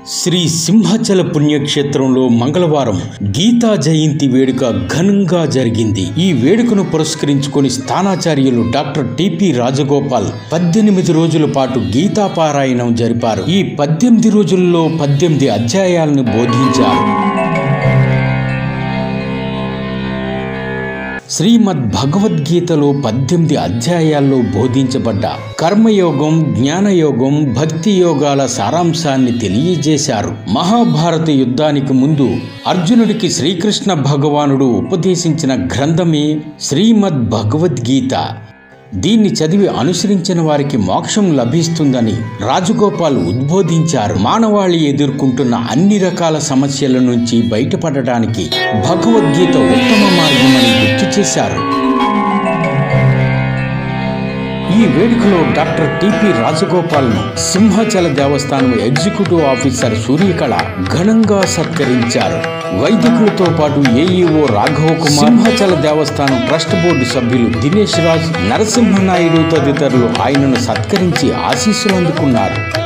శ్రీ సింహాచల పుణ్యక్షేత్రంలో మంగళవారం గీతా జయంతి వేడుక ఘనంగా జరిగింది ఈ వేడుకను పురస్కరించుకొని స్థానాచార్యులు డాక్టర్ టిపి రాజగోపాల్ పద్దెనిమిది రోజుల పాటు గీతా పారాయణం జరిపారు ఈ పద్దెనిమిది రోజుల్లో పద్దెనిమిది అధ్యాయాలను బోధించారు శ్రీమద్ భగవద్గీతలో పద్దెనిమిది అధ్యాయాల్లో బోధించబడ్డ కర్మయోగం జ్ఞానయోగం భక్తి యోగాల సారాంశాన్ని తెలియజేశారు మహాభారత యుద్ధానికి ముందు అర్జునుడికి శ్రీకృష్ణ భగవానుడు ఉపదేశించిన గ్రంథమే శ్రీమద్ భగవద్గీత దీన్ని చదివి అనుసరించిన వారికి మోక్షం లభిస్తుందని రాజగోపాల్ ఉద్బోధించారు మానవాళి ఎదుర్కొంటున్న అన్ని రకాల సమస్యల నుంచి బయటపడటానికి భగవద్గీత ఉత్తమ మార్గమని గుర్తు చేశారు ఈ వేడుకలో డాక్టర్ టిపి రాజగోపాల్ను సింహాచల దేవస్థానం ఎగ్జిక్యూటివ్ ఆఫీసర్ సూర్యకళ ఘనంగా సత్కరించారు వైదికులతో పాటు ఏఈఓ రాఘవ కుమార్ సింహాచల దేవస్థానం ట్రస్ట్ బోర్డు సభ్యులు దినేష్ రాజ్ నరసింహనాయుడు తదితరులు ఆయనను సత్కరించి ఆశీస్సులు అందుకున్నారు